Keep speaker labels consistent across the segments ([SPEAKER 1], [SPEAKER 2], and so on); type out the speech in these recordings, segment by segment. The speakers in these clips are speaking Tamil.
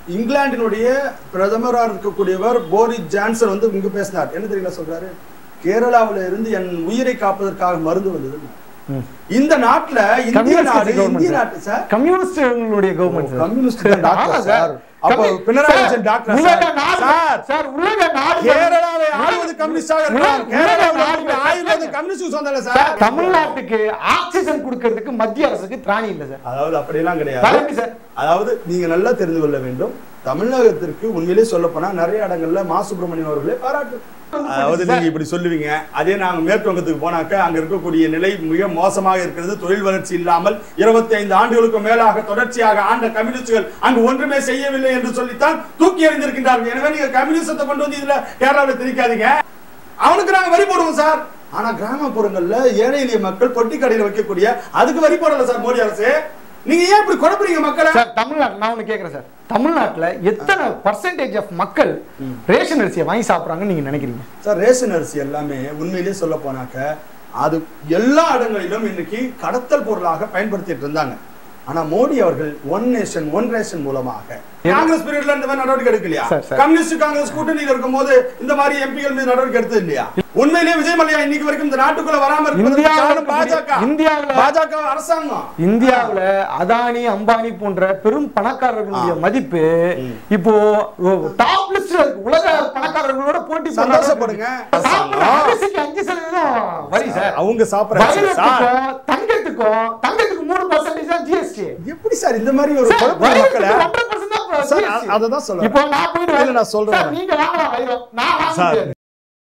[SPEAKER 1] இங்கிலாந்தினுடைய பிரதமராக இருக்கக்கூடியவர் போரிஸ் ஜான்சன் வந்து இங்க பேசினார் என்ன தெரியல சொல்றாரு கேரளாவுல இருந்து என் உயிரை காப்பதற்காக மருந்து வந்தது இந்த நாட்டுல இந்திய
[SPEAKER 2] கம்யூனிஸ்ட்
[SPEAKER 1] நாடு
[SPEAKER 2] கட்சி
[SPEAKER 1] இந்திய
[SPEAKER 2] government
[SPEAKER 1] நாட்டு சார்
[SPEAKER 2] கம்யூனிஸ்டுடைய கவர்மெண்ட் சார்
[SPEAKER 1] கம்யூனிஸ்ட் தான் டாக்டர்
[SPEAKER 2] ஆமா
[SPEAKER 1] சார். அப்போ
[SPEAKER 2] கம்யூ-
[SPEAKER 1] பினராயி
[SPEAKER 2] சார்,
[SPEAKER 1] விஜயன் டாக்டர்
[SPEAKER 2] உலக
[SPEAKER 1] சார்.
[SPEAKER 2] நாடு-
[SPEAKER 1] சார்.
[SPEAKER 2] சார், உலக நாடு-
[SPEAKER 1] கேரளாவை ஆளுவது கம்யூனிஸ்டாக இருக்கலாம்
[SPEAKER 2] உலக-
[SPEAKER 1] கேரளாவில்
[SPEAKER 2] உலக
[SPEAKER 1] இருக்கக்கூடிய
[SPEAKER 2] நாடு-
[SPEAKER 1] ஆயுர்வேதம் கம்யூனிஸ்டுக்கு சொந்தம் இல்ல
[SPEAKER 2] சார்,
[SPEAKER 1] சார்
[SPEAKER 2] தமிழ்நாட்டுக்கு ஆக்சிஜன் கொடுக்கிறதுக்கு மத்திய அரசுக்கு திராணி இல்ல சார்
[SPEAKER 1] அதாவது அப்படியெல்லாம்
[SPEAKER 2] வேற
[SPEAKER 1] கிடையாது
[SPEAKER 2] எப்படி சார்
[SPEAKER 1] அதாவது நீங்க நல்லா தெரிந்து கொள்ள வேண்டும் தமிழகத்திற்கு உண்மையிலே சொல்ல போனா நிறைய இடங்கள்ல மா சுப்பிரமணியம் அவர்களே பாராட்டு அதாவது நீங்க இப்படி சொல்லுவீங்க அதே நாங்க மேற்கு வங்கத்துக்கு போனாக்க அங்க இருக்கக்கூடிய நிலை மிக மோசமாக இருக்கிறது தொழில் வளர்ச்சி இல்லாமல் இருபத்தி ஐந்து ஆண்டுகளுக்கு மேலாக தொடர்ச்சியாக ஆண்ட கம்யூனிஸ்டுகள் அங்கு ஒன்றுமே செய்யவில்லை என்று சொல்லித்தான் தூக்கி எறிந்திருக்கின்றார்கள் எனவே நீங்க கம்யூனிசத்தை கொண்டு வந்து இதுல கேரளாவில் திணிக்காதீங்க அவனுக்கு நாங்க வரி போடுவோம் சார் ஆனா கிராமப்புறங்கள்ல ஏழை எளிய மக்கள் பொட்டி கடையில வைக்கக்கூடிய அதுக்கு வரி போடல சார் மோடி அரசு நீங்க ஏன் இப்படி குழப்பறீங்க மக்களை
[SPEAKER 2] சார் தமிழ்நாடு நான் ஒண்ணு கேக்குறேன் சார் தமிழ்நாட்டுல எத்தனை பர்சன்டேஜ் ஆஃப் மக்கள் ரேஷன் அரிசியை வாங்கி சாப்பிடுறாங்கன்னு நீங்க நினைக்கிறீங்க
[SPEAKER 1] சார் ரேஷன் அரிசி எல்லாமே உண்மையிலேயே சொல்ல போனாக்க அது எல்லா இடங்களிலும் இன்னைக்கு கடத்தல் பொருளாக பயன்படுத்திட்டு இருந்தாங்க ஆனா மோடி அவர்கள் ஒன் நேஷன் ஒன் ரேஷன் மூலமாக காங்கிரஸ் பீரியட்ல இந்த மாதிரி நடவடிக்கை எடுக்கலையா
[SPEAKER 2] சார், சார்.
[SPEAKER 1] கம்யூனிஸ்ட் காங்கிரஸ் கூட்டணியில் இருக்கும்போது இந்த மாதிரி எம்பிகள் மீது நடவடிக்கை எடுத்தது இல்லையா உண்மையிலேயே விஜய் மல்லையா இன்னைக்கு வரைக்கும் இந்த நாட்டுக்குள்ள வராம இருப்பதற்கு
[SPEAKER 2] இந்தியாவுல
[SPEAKER 1] காரணம் பாஜக
[SPEAKER 2] இந்தியாவுல-
[SPEAKER 1] பாஜக அரசாங்கம்
[SPEAKER 2] இந்தியாவுல அதானி அம்பானி போன்ற பெரும் பணக்காரர்களுடைய மதிப்பு இப்போ டாப் லிஸ்ட்ல இருக்கு உலக பணக்காரர்களோட போட்டி போடுறாங்க.
[SPEAKER 1] சந்தோஷப்படுங்க.
[SPEAKER 2] சாப்பிடுற அரிசிக்கு அஞ்சு சதவீதம் வரி சார்
[SPEAKER 1] அவங்க சாப்பிடுறாங்க சார்
[SPEAKER 2] வைரத்துக்கும் தங்கத்துக்கும் தங்கத்துக்கு மூணு பர்சன்டேஜ் தான் ஜிஎஸ்டி
[SPEAKER 1] எப்படி சார் இந்த மாதிரி ஒரு குழப்ப மக்களை சார், அ- அததான் சொல்றேன்.
[SPEAKER 2] இப்போ நான் போயிட்டு
[SPEAKER 1] இல்ல, நான் சொல்றேன்.
[SPEAKER 2] சார், நீங்க வாங்கலாம் வைரம் நான் வாங்க
[SPEAKER 1] சார்.
[SPEAKER 2] முடியாது.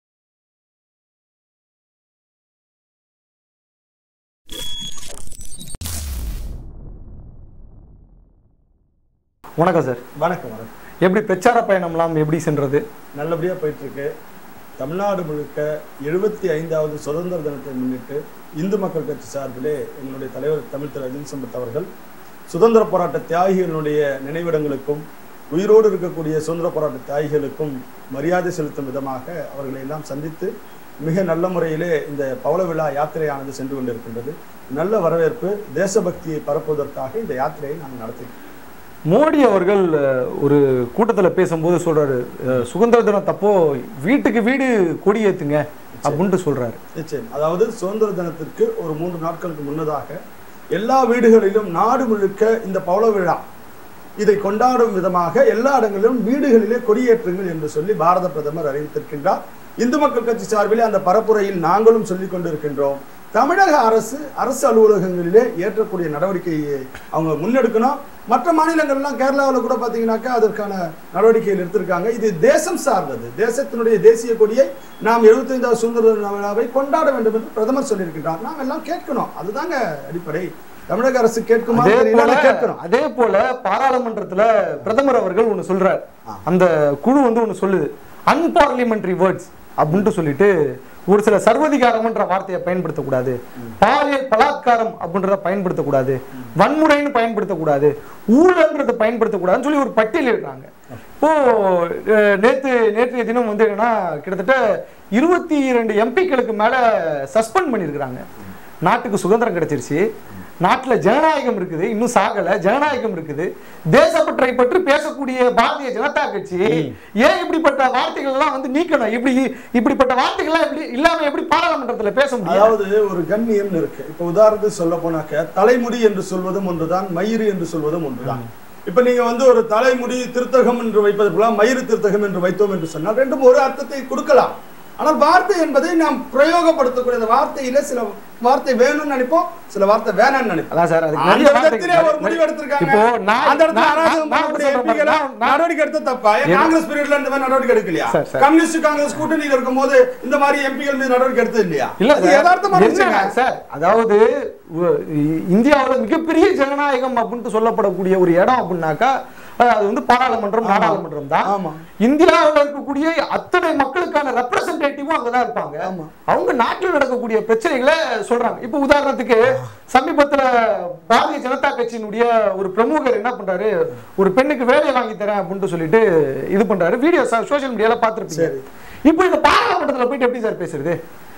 [SPEAKER 2] வணக்கம் சார்
[SPEAKER 1] வணக்கம் வணக்கம்
[SPEAKER 2] எப்படி பிரச்சார பயணம்லாம் எப்படி சென்றது
[SPEAKER 1] நல்லபடியா போயிட்டு இருக்கு தமிழ்நாடு முழுக்க எழுபத்தி ஐந்தாவது சுதந்திர தினத்தை முன்னிட்டு இந்து மக்கள் கட்சி சார்பிலே எங்களுடைய தலைவர் தமிழ் திரு அஜித் சம்பத் அவர்கள் சுதந்திர போராட்ட தியாகிகளுடைய நினைவிடங்களுக்கும் உயிரோடு இருக்கக்கூடிய சுதந்திர போராட்ட தியாகிகளுக்கும் மரியாதை செலுத்தும் விதமாக அவர்களை எல்லாம் சந்தித்து மிக நல்ல முறையிலே இந்த பவள விழா யாத்திரையானது சென்று கொண்டிருக்கின்றது நல்ல வரவேற்பு தேசபக்தியை பரப்புவதற்காக இந்த யாத்திரையை நாங்கள் நடத்திக்கிறோம்
[SPEAKER 2] மோடி அவர்கள் அஹ், ஒரு கூட்டத்துல பேசும்போது சொல்றாரு அஹ், சுதந்திர தினம் தப்போ வீட்டுக்கு வீடு கொடி ஏத்துங்க அப்படின்ட்டு சொல்றாரு
[SPEAKER 1] நிச்சயம் அதாவது சுதந்திர தினத்திற்கு ஒரு மூன்று நாட்களுக்கு முன்னதாக எல்லா வீடுகளிலும் நாடு முழுக்க இந்த பவள விழா இதை கொண்டாடும் விதமாக எல்லா இடங்களிலும் வீடுகளிலே கொடியேற்றுங்கள் என்று சொல்லி பாரத பிரதமர் அறிவித்திருக்கின்றார் இந்து மக்கள் கட்சி சார்பிலே அந்த பரப்புரையில் நாங்களும் சொல்லிக் கொண்டிருக்கின்றோம் தமிழக அரசு அரசு அலுவலகங்களிலே ஏற்றக்கூடிய நடவடிக்கையை அவங்க முன்னெடுக்கணும் மற்ற மாநிலங்கள்லாம் கேரளாவில் கூட பார்த்தீங்கன்னாக்கா அதற்கான நடவடிக்கைகள் எடுத்திருக்காங்க இது தேசம் சார்ந்தது தேசத்தினுடைய தேசிய கொடியை நாம் 75வது சுதந்திர தின விழாவை கொண்டாட வேண்டும் என்று பிரதமர் சொல்லியிருக்கிறார் நாம் எல்லாம் கேட்கணும் அதுதாங்க அடிப்படை தமிழக அரசு கேட்குமா
[SPEAKER 2] அதே
[SPEAKER 1] தெரியல,
[SPEAKER 2] போல
[SPEAKER 1] கேட்கணும்
[SPEAKER 2] அதே போல பாராளுமன்றத்துல பிரதமர் அவர்கள் ஒண்ணு சொல்றாரு அந்த குழு வந்து ஒண்ணு சொல்லுது அன்பார்லிமெண்டரி வேர்ட்ஸ் அப்படின்ட்டு சொல்லிட்டு ஒரு சில சர்வதிகாரம்ன்ற வார்த்தையை பயன்படுத்தக்கூடாது பாலியல் பலாத்காரம் அப்படின்றத பயன்படுத்தக்கூடாது வன்முறைன்னு பயன்படுத்தக்கூடாது ஊழல்ன்றதை பயன்படுத்தக்கூடாதுன்னு சொல்லி ஒரு பட்டியலிடுறாங்க இப்போ அஹ், நேத்து நேற்றைய தினம் வந்து என்னன்னா கிட்டத்தட்ட இருபத்தி இரண்டு எம்பிக்களுக்கு மேல சஸ்பெண்ட் பண்ணியிருக்கிறாங்க நாட்டுக்கு சுதந்திரம் கிடைச்சிருச்சு நாட்டுல ஜனநாயகம் இருக்குது இன்னும் சாகல ஜனநாயகம் இருக்குது தேசப்பற்றை பற்றி பேசக்கூடிய பாரதிய ஜனதா கட்சி ஏன் இப்படிப்பட்ட வார்த்தைகள் எல்லாம் வந்து நீக்கணும் இப்படி இப்படிப்பட்ட வார்த்தைகள் எல்லாம் எப்படி இல்லாம எப்படி பாராளுமன்றத்துல பேச முடியும்
[SPEAKER 1] அதாவது ஒரு கண்ணியம்னு இருக்கு இப்ப உதாரணத்துக்கு சொல்ல போனாக்க தலைமுடி என்று சொல்வதும் ஒன்றுதான் மயிறு என்று சொல்வதும் ஒன்றுதான் இப்ப நீங்க வந்து ஒரு தலைமுடி திருத்தகம் என்று வைப்பதற்குள்ள மயிறு திருத்தகம் என்று வைத்தோம் என்று சொன்னால் ரெண்டும் ஒரு அர்த்தத்தை கொடுக்கலாம் ஆனால் வார்த்தை என்பதை நாம் பிரயோகப்படுத்தக்கூடிய அந்த வார்த்தையில சில வார்த்தை வேணும்னு நினைப்போம் சில வார்த்தை வேணாம்னு நினைப்போம்
[SPEAKER 2] அதான் சார் அதுக்கு
[SPEAKER 1] அந்த
[SPEAKER 2] நிறைய
[SPEAKER 1] இடத்திலே ஒரு
[SPEAKER 2] வார்த்தைகள்
[SPEAKER 1] முடிவு எடுத்திருக்காங்க.
[SPEAKER 2] இப்போ நான்
[SPEAKER 1] அந்த இடத்துல
[SPEAKER 2] நான்-
[SPEAKER 1] அராஜகம்
[SPEAKER 2] நான்
[SPEAKER 1] பண்ணக்கூடிய
[SPEAKER 2] சொல்றேன்
[SPEAKER 1] MP களை
[SPEAKER 2] நான்- நான்-
[SPEAKER 1] நடவடிக்கை எடுத்த தப்பா ஏன்
[SPEAKER 2] என்ன-
[SPEAKER 1] காங்கிரஸ் பீரியட்ல இந்த மாதிரி நடவடிக்கை எடுக்கலையா
[SPEAKER 2] சார், சார்.
[SPEAKER 1] கம்யூனிஸ்ட் காங்கிரஸ் கூட்டணியில் இருக்கும்போது இந்த மாதிரி எம்பிகள் மீது நடவடிக்கை எடுத்தது இல்லையா
[SPEAKER 2] இல்ல
[SPEAKER 1] அது
[SPEAKER 2] சார்,
[SPEAKER 1] யதார்த்தமான
[SPEAKER 2] என்ன
[SPEAKER 1] விஷயம்
[SPEAKER 2] சார் அதாவது உ- இ- இந்தியாவுல மிகப்பெரிய ஜனநாயகம் அப்படின்ட்டு சொல்லப்படக்கூடிய ஒரு இடம் அப்படின்னாக்கா அஹ், அது வந்து பாராளுமன்றம் நாடாளுமன்றம் தான்
[SPEAKER 1] ஆமா.
[SPEAKER 2] இந்தியாவுல இருக்கக்கூடிய அத்தனை மக்களுக்கான ரெப்ரசன்டேட்டிவும் அங்கதான் இருப்பாங்க
[SPEAKER 1] ஆமா.
[SPEAKER 2] அவங்க நாட்டில் நடக்கக்கூடிய பிரச்சனைகளை சொல்றாங்க இப்போ உதாரணத்துக்கு சமீபத்துல பாரதிய ஜனதா கட்சியினுடைய ஒரு பிரமுகர் என்ன பண்றாரு ஒரு பெண்ணுக்கு வேலை வாங்கி தரேன் அப்படின்ட்டு சொல்லிட்டு இது பண்றாரு வீடியோ சோஷியல் மீடியால பார்த்திருப்பீங்க
[SPEAKER 1] சரி.
[SPEAKER 2] இப்போ இந்த பாராளுமன்றத்துல போயிட்டு எப்படி சார் பேசுறது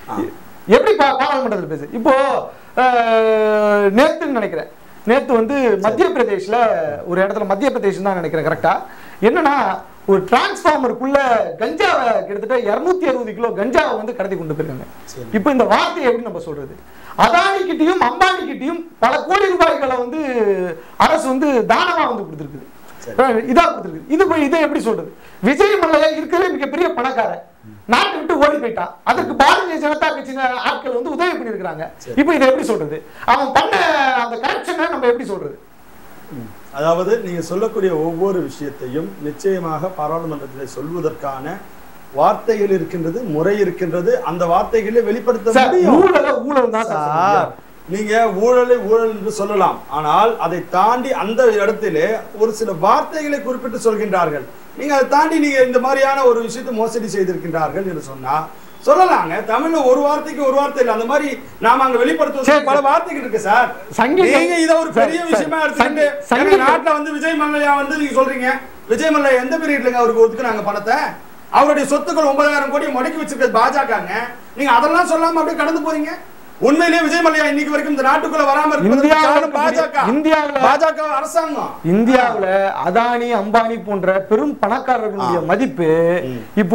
[SPEAKER 2] எப்படி பா- பாராளுமன்றத்தில் பேசு இப்போ அஹ், நேத்துன்னு நினைக்கிறேன் நேத்து வந்து மத்திய பிரதேஷ்ல ஒரு இடத்துல மத்திய பிரதேஷ் தான் நினைக்கிறேன் கரெக்டா என்னன்னா ஒரு டிரான்ஸ்ஃபார்மருக்குள்ள கஞ்சாவை கிட்டத்தட்ட இருநூத்தி அறுபது கிலோ கஞ்சாவை வந்து கடத்தி கொண்டு போயிருக்காங்க
[SPEAKER 1] சரி.
[SPEAKER 2] இப்போ இந்த வார்த்தையை எப்படி நம்ம சொல்றது அதானி கிட்டயும் அம்பானி கிட்டயும் பல கோடி ரூபாய்களை வந்து அரசு வந்து தானமா வந்து கொடுத்துருக்குது
[SPEAKER 1] சரி.
[SPEAKER 2] இதா கொடுத்துருக்கு இது போய் இதை எப்படி சொல்றது விஜய் மல்லையா இருக்கிறதே மிகப்பெரிய பணக்காரன் நாட்டை விட்டு ஓடி போயிட்டான் அதுக்கு பாரதிய ஜனதா கட்சியின ஆட்கள் வந்து உதவி பண்ணியிருக்கிறாங்க
[SPEAKER 1] சரி.
[SPEAKER 2] இப்போ இதை எப்படி சொல்றது அவன் பண்ண அந்த கரெக்ஷனை நம்ம எப்படி சொல்றது
[SPEAKER 1] அதாவது நீங்க சொல்லக்கூடிய ஒவ்வொரு விஷயத்தையும் நிச்சயமாக பாராளுமன்றத்தில் சொல்வதற்கான வார்த்தைகள் இருக்கின்றது முறை இருக்கின்றது அந்த வார்த்தைகளை வெளிப்படுத்த
[SPEAKER 2] சார்
[SPEAKER 1] முடியும்
[SPEAKER 2] ஊழல ஊழல் தான் சார் சொல்ல
[SPEAKER 1] சார், நீங்க ஊழலை ஊழல் என்று சொல்லலாம் ஆனால் அதை தாண்டி அந்த இடத்திலே ஒரு சில வார்த்தைகளை குறிப்பிட்டு சொல்கின்றார்கள் நீங்க அதை தாண்டி நீங்க இந்த மாதிரியான ஒரு விஷயத்தை மோசடி செய்திருக்கின்றார்கள் என்று சொன்னா சொல்லலாங்க தமிழ்ல ஒரு வார்த்தைக்கு ஒரு வார்த்தை இல்லை அந்த மாதிரி நாம அங்க வெளிப்படுத்துவது
[SPEAKER 2] சரி.
[SPEAKER 1] பல வார்த்தைகள் இருக்கு சார்
[SPEAKER 2] சங்கீத-
[SPEAKER 1] நீங்க இத ஒரு பெரிய
[SPEAKER 2] சார்,
[SPEAKER 1] விஷயமா
[SPEAKER 2] சார்,
[SPEAKER 1] எடுத்துக்கிட்டு
[SPEAKER 2] சங்கீத-
[SPEAKER 1] எங்க நாட்டுல வந்து விஜய் மல்லையா வந்து நீங்க சொல்றீங்க விஜய் மல்லையா எந்த பீரியட்லங்க அவருக்கு ஒதுக்குனாங்க பணத்தை அவருடைய சொத்துக்கள் ஒன்பதாயிரம் கோடி முடக்கி வச்சிருக்கிறது பாஜகங்க நீங்க அதெல்லாம் சொல்லாம அப்படியே கடந்து போறீங்க உண்மையிலேயே விஜய் மல்லையா இன்னைக்கு வரைக்கும் இந்த நாட்டுக்குள்ள வராம இருக்கிறதுக்கு
[SPEAKER 2] இந்தியாவுல
[SPEAKER 1] காரணம் பாஜக
[SPEAKER 2] இந்தியாவுல-
[SPEAKER 1] பாஜக அரசாங்கம்
[SPEAKER 2] இந்தியாவுல அதானி அம்பானி போன்ற பெரும் பணக்காரர்களுடைய மதிப்பு இப்போ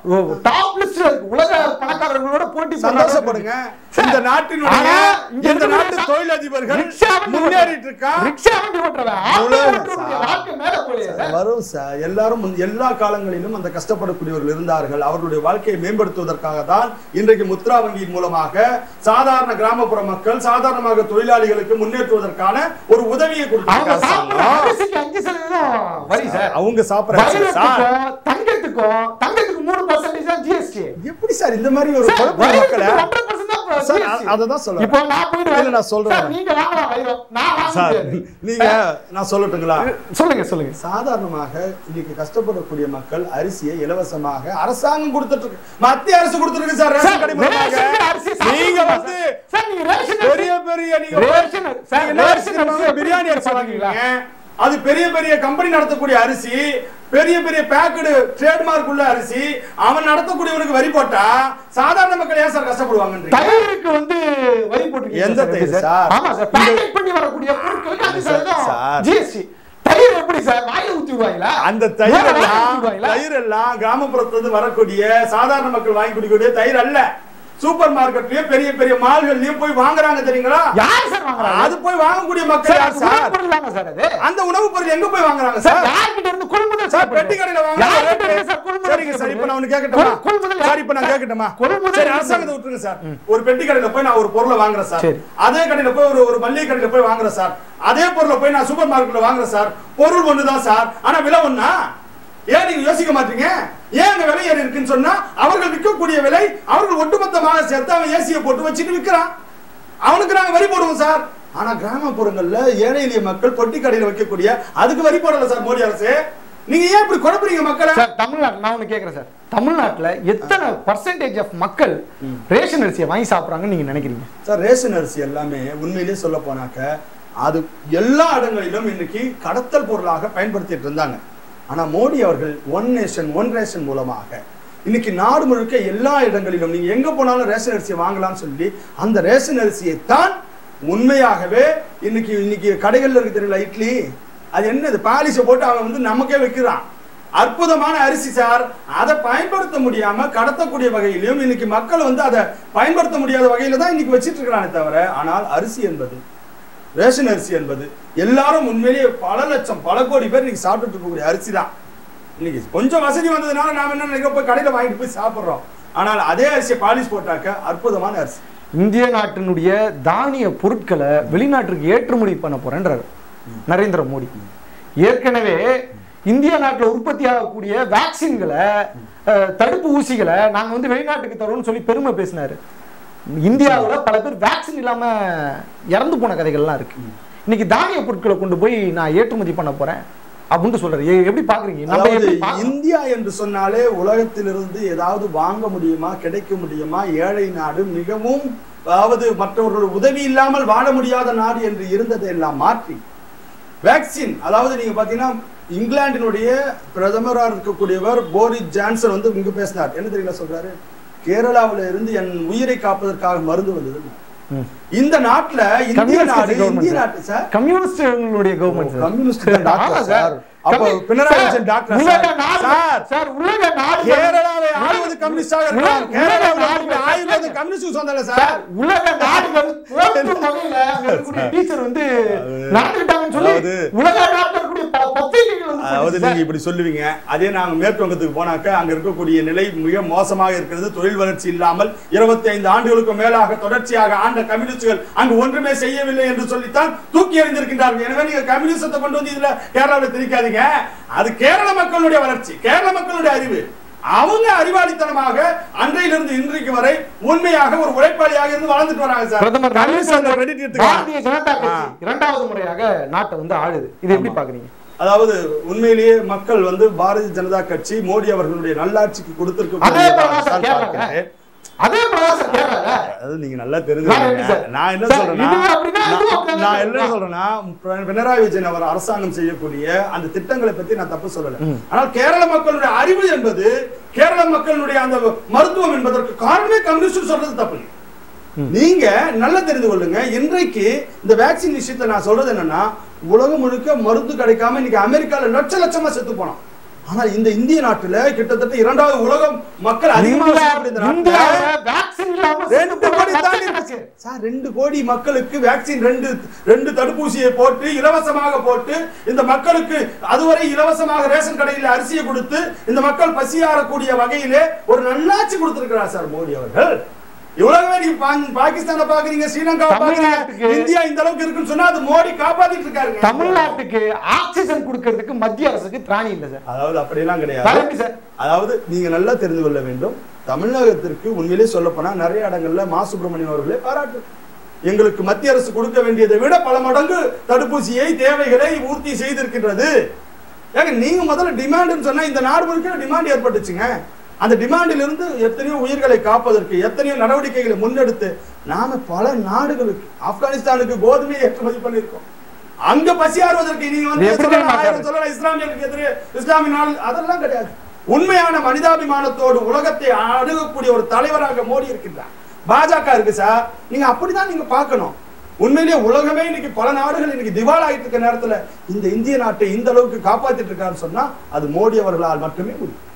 [SPEAKER 2] டாப் லிஸ்ட்ல இருக்கு உலக பணக்காரர்களோட போட்டி போடுறாங்க.
[SPEAKER 1] சந்தோஷப்படுங்க
[SPEAKER 2] சார்,
[SPEAKER 1] இந்த நாட்டினுடைய
[SPEAKER 2] ஆனா, இங்க
[SPEAKER 1] இந்த
[SPEAKER 2] இருக்கிற
[SPEAKER 1] நாட்டு
[SPEAKER 2] சா-
[SPEAKER 1] தொழிலதிபர்கள்
[SPEAKER 2] ரிக்ஷா வண்டி
[SPEAKER 1] முன்னேறிட்டு இருக்கா
[SPEAKER 2] ஓட்டுறவன், ரிக்ஷா வண்டி ஓட்டுறவன், ஆட்டோ
[SPEAKER 1] உலகம்
[SPEAKER 2] ஓட்டுறவனுடைய
[SPEAKER 1] சார்.
[SPEAKER 2] வாழ்க்கை மேல போலையே சார்.
[SPEAKER 1] வரும் சார் எல்லாரும் முன்- எல்லா காலங்களிலும் அந்த கஷ்டப்படக்கூடியவர்கள் இருந்தார்கள் அவர்களுடைய வாழ்க்கையை மேம்படுத்துவதற்காக தான் இன்றைக்கு முத்ரா வங்கியின் மூலமாக சாதாரண கிராமப்புற மக்கள் சாதாரணமாக தொழிலாளிகளுக்கு முன்னேற்றுவதற்கான ஒரு உதவியை
[SPEAKER 2] அவங்க
[SPEAKER 1] கொடுத்தாங்க
[SPEAKER 2] சாப்பிடுற அரிசிக்கு அஞ்சு சதவீதம் வரி சார்
[SPEAKER 1] அவங்க சாப்பிடுற அரிசி சார்
[SPEAKER 2] வைரத்துக்கும் தங்கத்துக்கும் தங்கத்துக்கு மூணு பர்சன்டேஜ் தான் ஜிஎஸ்டி
[SPEAKER 1] எப்படி சார் இந்த மாதிரி ஒரு குழப்ப மக்களை சார், அ- அததான் சொல்றேன்.
[SPEAKER 2] இப்போ நான் போயிட்டு
[SPEAKER 1] இல்ல, நான் சொல்றேன்.
[SPEAKER 2] சார், நீங்க வாங்கலாம் வைரம் நான் வாங்க
[SPEAKER 1] சார்
[SPEAKER 2] முடியாது.
[SPEAKER 1] நீங்க நான் சொல்லட்டுங்களா
[SPEAKER 2] சொல்லுங்க சொல்லுங்க
[SPEAKER 1] சாதாரணமாக இன்னைக்கு கஷ்டப்படக்கூடிய மக்கள் அரிசியை இலவசமாக அரசாங்கம் கொடுத்துட்டு இருக்கு மத்திய அரசு கொடுத்துருக்கு சார் ரேஷன்
[SPEAKER 2] சார்,
[SPEAKER 1] கடை மூலமாக.
[SPEAKER 2] ரேஷன் அரிசி சாப்பிடுங்க
[SPEAKER 1] நீங்க
[SPEAKER 2] சார்.
[SPEAKER 1] வந்து
[SPEAKER 2] சார், நீங்க ரேஷன் அரிசி-
[SPEAKER 1] பெரிய பெரிய நீங்க
[SPEAKER 2] ரேஷன் அரிசி- சார்,
[SPEAKER 1] நீங்க என்ன
[SPEAKER 2] ரேஷன்
[SPEAKER 1] அரிசி
[SPEAKER 2] அரிசி
[SPEAKER 1] வாங்குறீங்க? பிரியாணி அரிசி
[SPEAKER 2] வாங்குறீங்களா?
[SPEAKER 1] வாங்குறீங்க அது பெரிய பெரிய கம்பெனி நடத்தக்கூடிய அரிசி பெரிய பெரிய பேக்கடு ட்ரேட்மார்க் உள்ள அரிசி அவன் நடத்தக்கூடியவனுக்கு வரி போட்டா சாதாரண மக்கள் ஏன் சார் கஷ்டப்படுவாங்கன்றீங்க
[SPEAKER 2] தயிருக்கு வந்து வரி போட்டுருக்கீங்க
[SPEAKER 1] எந்த
[SPEAKER 2] சார், எப்படி
[SPEAKER 1] தயிர் சார்?
[SPEAKER 2] ஆமா சார் பேக்கெட் பண்ணி வரக்கூடிய பொருட்களுக்கு அஞ்சு
[SPEAKER 1] சார்,
[SPEAKER 2] சதவீதம்
[SPEAKER 1] சார்.
[SPEAKER 2] ஜிஎஸ்டி தயிர் எப்படி சார் வாயில ஊத்தி விடுவாங்களா
[SPEAKER 1] அந்த தயிர்
[SPEAKER 2] மேல வாயில ஊத்தி
[SPEAKER 1] எல்லாம்
[SPEAKER 2] விடுவாங்களா?
[SPEAKER 1] தயிர் எல்லாம் கிராமப்புறத்துல இருந்து வரக்கூடிய சாதாரண மக்கள் வாங்கி குடிக்கக்கூடிய தயிர் அல்ல சூப்பர் மார்க்கெட்லயும் பெரிய பெரிய மால்கள்லயும் போய் வாங்குறாங்க தெரியுங்களா
[SPEAKER 2] யார் சார் வாங்குறாங்க
[SPEAKER 1] அது போய் வாங்கக்கூடிய மக்கள்
[SPEAKER 2] சார்,
[SPEAKER 1] யார்
[SPEAKER 2] அது
[SPEAKER 1] சார்
[SPEAKER 2] உணவுப் பொருள் தானே சார் அது
[SPEAKER 1] அந்த உணவுப் பொருள் எங்க போய் வாங்குறாங்க
[SPEAKER 2] சார்
[SPEAKER 1] சார்
[SPEAKER 2] யார்கிட்ட இருந்து கொள்முதல்
[SPEAKER 1] சார்
[SPEAKER 2] செய்யப்படுது?
[SPEAKER 1] பெட்டி கடையில வாங்குறாங்க
[SPEAKER 2] யார்கிட்ட இருந்து சார் கொள்முதல்
[SPEAKER 1] சரிங்க சார் இப்ப நான் ஒண்ணு கேட்கட்டுமா
[SPEAKER 2] கொள்- கொள்முதல்
[SPEAKER 1] சார் இப்ப நான்
[SPEAKER 2] சார்,
[SPEAKER 1] கேட்கட்டுமா
[SPEAKER 2] கொள்முதல்
[SPEAKER 1] சரி
[SPEAKER 2] எப்படி
[SPEAKER 1] அரசாங்கத்தை விட்டுருங்க சார் ஒரு பெட்டி கடையில போய் நான் ஒரு பொருளை வாங்குறேன் சார்
[SPEAKER 2] சரி.
[SPEAKER 1] அதே கடையில போய் ஒரு ஒரு மளிகை கடையில போய் வாங்குறேன் சார் அதே பொருளை போய் நான் சூப்பர் மார்க்கெட்ல வாங்குறேன் சார் பொருள் ஒண்ணுதான் சார் ஆனா விலை ஒண்ணா ஏன் நீங்க யோசிக்க மாட்டீங்க ஏன் அங்க விலை ஏறி இருக்குன்னு சொன்னா அவர்கள் விற்கக்கூடிய விலை அவர்கள் ஒட்டுமொத்தமாக சேர்த்து அவன் ஏசியை போட்டு வச்சுட்டு விற்கிறான் அவனுக்கு நாங்க வரி போடுவோம் சார் ஆனா கிராமப்புறங்கள்ல ஏழை எளிய மக்கள் பொட்டி கடையில வைக்கக்கூடிய அதுக்கு வரி போடல சார் மோடி அரசு நீங்க ஏன் இப்படி குழப்பறீங்க மக்களை
[SPEAKER 2] சார் தமிழ்நாடு நான் ஒண்ணு கேக்குறேன் சார் தமிழ்நாட்டுல எத்தனை பர்சன்டேஜ் ஆஃப் மக்கள் ரேஷன் அரிசியை வாங்கி சாப்பிடுறாங்கன்னு நீங்க நினைக்கிறீங்க
[SPEAKER 1] சார் ரேஷன் அரிசி எல்லாமே உண்மையிலேயே சொல்ல போனாக்க அது எல்லா இடங்களிலும் இன்னைக்கு கடத்தல் பொருளாக பயன்படுத்திட்டு இருந்தாங்க ஆனா மோடி அவர்கள் ஒன் நேஷன் ஒன் ரேஷன் மூலமாக இன்னைக்கு நாடு முழுக்க எல்லா இடங்களிலும் நீங்க எங்க போனாலும் ரேஷன் அரிசியை வாங்கலாம்னு சொல்லி அந்த ரேஷன் அரிசியை தான் உண்மையாகவே இன்னைக்கு இன்னைக்கு கடைகள்ல இருக்கு தெரியல இட்லி அது என்னது பாலிஷை போட்டு அவன் வந்து நமக்கே வைக்கிறான் அற்புதமான அரிசி சார் அதை பயன்படுத்த முடியாம கடத்தக்கூடிய வகையிலும் இன்னைக்கு மக்கள் வந்து அதை பயன்படுத்த முடியாத வகையில தான் இன்னைக்கு வச்சிட்டு இருக்கிறானே தவிர ஆனால் அரிசி என்பது ரேஷன் அரிசி என்பது எல்லாரும் உண்மையிலேயே பல லட்சம் பல கோடி பேர் இன்னைக்கு சாப்பிட்டுட்டு இருக்கக்கூடிய அரிசி தான் இன்னைக்கு கொஞ்சம் வசதி வந்ததுனால நாம என்ன நினைக்கிறோம் போய் கடையில வாங்கிட்டு போய் சாப்பிடுறோம் ஆனால் அதே அரிசியை பாலிஷ் போட்டாக்க அற்புதமான அரிசி
[SPEAKER 2] இந்திய நாட்டினுடைய தானிய பொருட்களை வெளிநாட்டுக்கு ஏற்றுமதி பண்ண போறேன்றாரு நரேந்திர மோடி ஏற்கனவே இந்திய நாட்டில் உற்பத்தி ஆகக்கூடிய வேக்சின்களை அஹ், தடுப்பு ஊசிகளை நாங்க வந்து வெளிநாட்டுக்கு தரோம்னு சொல்லி பெருமை பேசினாரு இந்தியாவுல பல பேர் வேக்சின் இல்லாம இறந்து போன கதைகள்லாம் இருக்கு இன்னைக்கு தானிய பொருட்களை கொண்டு போய் நான் ஏற்றுமதி பண்ண போறேன் அப்படின்ட்டு சொல்றாரு எ- எப்படி பாக்குறீங்க நம்ம
[SPEAKER 1] அதாவது
[SPEAKER 2] எப்படி பாக்குறோம்?
[SPEAKER 1] இந்தியா என்று சொன்னாலே உலகத்திலிருந்து ஏதாவது வாங்க முடியுமா கிடைக்க முடியுமா ஏழை நாடு மிகவும் அதாவது மற்றவர்கள் உதவி இல்லாமல் வாழ முடியாத நாடு என்று இருந்ததை எல்லாம் மாற்றி வேக்சின் அதாவது நீங்க பாத்தீங்கன்னா இங்கிலாந்தினுடைய பிரதமராக இருக்கக்கூடியவர் போரிஸ் ஜான்சன் வந்து இங்க பேசினார் என்ன தெரியல சொல்றாரு கேரளாவுல இருந்து என் உயிரை காப்பதற்காக மருந்து வந்தது இந்த நாட்டுல இந்திய
[SPEAKER 2] கம்யூனிஸ்ட்
[SPEAKER 1] நாடு
[SPEAKER 2] கட்சி
[SPEAKER 1] இந்திய
[SPEAKER 2] government
[SPEAKER 1] நாட்டு சார்
[SPEAKER 2] கம்யூனிஸ்டுடைய கவர்மெண்ட் சார்
[SPEAKER 1] கம்யூனிஸ்ட் தான் டாக்டர்
[SPEAKER 2] ஆமா
[SPEAKER 1] சார் அப்போ
[SPEAKER 2] கம்யூ-
[SPEAKER 1] பினராயி
[SPEAKER 2] சார்,
[SPEAKER 1] விஜயன் டாக்டர்
[SPEAKER 2] உலக
[SPEAKER 1] சார்.
[SPEAKER 2] நாடு
[SPEAKER 1] சார்
[SPEAKER 2] சார் உலக நாடு
[SPEAKER 1] கேரளாவை ஆளுவது கம்யூனிஸ்டாக இருக்கலாம்
[SPEAKER 2] உலக
[SPEAKER 1] கேரளாவில்
[SPEAKER 2] நாடுகள்
[SPEAKER 1] இருக்கக்கூடிய ஆயுர்வேதம் கம்யூனிஸ்ட் சொந்தம் இல்ல
[SPEAKER 2] சார்
[SPEAKER 1] சார்
[SPEAKER 2] உலக நாடுகள் போற்றும் வகையில அங்க இருக்கக்கூடிய டீச்சர் வந்து நடந்துட்டாங்கன்னு சொல்லி
[SPEAKER 1] அதாவது-
[SPEAKER 2] உலக நாட்டில் இருக்கக்கூடிய ப- பத்திரிகைகள் வந்து
[SPEAKER 1] அதாவது
[SPEAKER 2] பண்ணுது
[SPEAKER 1] நீங்க
[SPEAKER 2] சார்.
[SPEAKER 1] இப்படி சொல்லுவீங்க அதே நாங்க மேற்கு வங்கத்துக்கு போனாக்க அங்க இருக்கக்கூடிய நிலை மிக மோசமாக இருக்கிறது தொழில் வளர்ச்சி இல்லாமல் இருபத்தி ஐந்து ஆண்டுகளுக்கு மேலாக தொடர்ச்சியாக ஆண்ட கம்யூனிஸ்டுகள் அங்கு ஒன்றுமே செய்யவில்லை என்று சொல்லித்தான் தூக்கி எறிந்திருக்கின்றார்கள் எனவே நீங்க கம்யூனிசத்தை கொண்டு வந்து இதுல கேரளாவில் திணிக்காதீங்க அது கேரள மக்களுடைய வளர்ச்சி கேரள மக்களுடைய அறிவு அவங்க அறிவாளித்தனமாக அன்றையிலிருந்து இன்றைக்கு வரை உண்மையாக ஒரு உழைப்பாளியாக இருந்து வளர்ந்துட்டு வராங்க சார்
[SPEAKER 2] பிரதமர்
[SPEAKER 1] கம்யூனிஸ்ட் அந்த credit எடுத்துக்கலாம்.
[SPEAKER 2] பாரதிய ஜனதா கட்சி இரண்டாவது முறையாக நாட்டை வந்து ஆளுது இது எப்படி பாக்குறீங்க
[SPEAKER 1] அதாவது உண்மையிலேயே மக்கள் வந்து பாரதிய ஜனதா கட்சி மோடி அவர்களுடைய நல்லாட்சிக்கு
[SPEAKER 2] அதே
[SPEAKER 1] கொடுத்திருக்க
[SPEAKER 2] பிரகாசம் கேரளால அதே பிரகாசம் கேரளால
[SPEAKER 1] அதாவது நீங்க நல்லா
[SPEAKER 2] நான் எப்படி
[SPEAKER 1] தெரிஞ்சுக்கங்க
[SPEAKER 2] சார்?
[SPEAKER 1] நான் என்ன
[SPEAKER 2] சார்,
[SPEAKER 1] சொல்றேன்னா
[SPEAKER 2] இதுவும் அப்படின்னா இதுவும்
[SPEAKER 1] நான்
[SPEAKER 2] அப்படிதான்
[SPEAKER 1] நான் என்ன
[SPEAKER 2] சார்.
[SPEAKER 1] சொல்றேன்னா பிர- பினராயி விஜயன் அவர் அரசாங்கம் செய்யக்கூடிய அந்த திட்டங்களை பத்தி நான் தப்பு சொல்லல ஆனால் கேரள மக்களுடைய அறிவு என்பது கேரள மக்களுடைய அந்த மருத்துவம் என்பதற்கு காரணமே கம்யூனிஸ்ட் சொல்றது தப்பு இல்லை. நீங்க நல்லா தெரிந்து கொள்ளுங்க இன்றைக்கு இந்த வேக்சின் விஷயத்துல நான் சொல்றது என்னன்னா உலகம் முழுக்க மருந்து கிடைக்காம இன்னைக்கு அமெரிக்கால லட்ச லட்சமா செத்து போனோம் ஆனா இந்த இந்திய நாட்டுல கிட்டத்தட்ட இரண்டாவது உலகம் மக்கள் அதிகமாக
[SPEAKER 2] இந்தியா-
[SPEAKER 1] சாப்பிடுற இந்த நாட்டுல
[SPEAKER 2] இந்தியாவுல vaccine இல்லாம
[SPEAKER 1] ரெண்டு
[SPEAKER 2] செத்து
[SPEAKER 1] கோடி
[SPEAKER 2] போன
[SPEAKER 1] தாண்டி
[SPEAKER 2] லட்சக்கணக்கு.
[SPEAKER 1] இருக்கு. சார் ரெண்டு கோடி மக்களுக்கு வேக்சின் ரெண்டு ரெண்டு தடுப்பூசியை போட்டு இலவசமாக போட்டு இந்த மக்களுக்கு அதுவரை இலவசமாக ரேஷன் கடையில் அரிசியை கொடுத்து இந்த மக்கள் பசியாறக்கூடிய வகையிலே ஒரு நல்லாட்சி கொடுத்திருக்கிறார் சார் மோடி அவர்கள் இவ்வளவுமே நீங்க பா- பாகிஸ்தானை பாக்குறீங்க ஸ்ரீலங்கா பாக்குறீங்க
[SPEAKER 2] தமிழ்நாட்டுக்கு-
[SPEAKER 1] இந்தியா இந்த அளவுக்கு இருக்குன்னு சொன்னா அது மோடி காப்பாத்திட்டு இருக்காருங்க
[SPEAKER 2] தமிழ்நாட்டுக்கு ஆக்சிஜன் கொடுக்கிறதுக்கு மத்திய அரசுக்கு திராணி இல்ல சார்
[SPEAKER 1] அதாவது அப்படியெல்லாம்
[SPEAKER 2] வேற
[SPEAKER 1] கிடையாது
[SPEAKER 2] எப்படி சார்
[SPEAKER 1] அதாவது நீங்க நல்லா தெரிந்து கொள்ள வேண்டும் தமிழகத்திற்கு உண்மையிலே சொல்ல போனா நிறைய இடங்கள்ல மா சுப்பிரமணியன் அவர்களே பாராட்டு எங்களுக்கு மத்திய அரசு கொடுக்க வேண்டியதை விட பல மடங்கு தடுப்பூசியை தேவைகளை பூர்த்தி செய்திருக்கின்றது ஏங்க நீங்க முதல்ல டிமாண்ட்னு சொன்னா இந்த நாடு முழுக்க டிமாண்ட் ஏற்பட்டுச்சுங்க அந்த டிமாண்டில் இருந்து எத்தனையோ உயிர்களை காப்பதற்கு எத்தனையோ நடவடிக்கைகளை முன்னெடுத்து நாம பல நாடுகளுக்கு ஆப்கானிஸ்தானுக்கு கோதுமையை ஏற்றுமதி பண்ணியிருக்கோம் அங்க பசியாறுவதற்கு நீங்க வந்து
[SPEAKER 2] இது எப்படி
[SPEAKER 1] சொல்லலாம்,
[SPEAKER 2] தெரியுமா
[SPEAKER 1] ஆயிரம்
[SPEAKER 2] சார்?
[SPEAKER 1] சொல்லலாம் இஸ்லாமியர்களுக்கு எதிரே இஸ்லாமிய நாள் அதெல்லாம் கிடையாது உண்மையான மனிதாபிமானத்தோடு உலகத்தை அணுகக்கூடிய ஒரு தலைவராக மோடி இருக்கின்றார் பாஜக இருக்கு சார் நீங்க அப்படிதான் நீங்க பார்க்கணும் உண்மையிலேயே உலகமே இன்னைக்கு பல நாடுகள் இன்னைக்கு திவால் ஆயிட்டு இருக்க நேரத்துல இந்த இந்திய நாட்டை இந்த அளவுக்கு காப்பாத்திட்டு இருக்காருன்னு சொன்னா அது மோடி அவர்களால் மட்டுமே முடியும்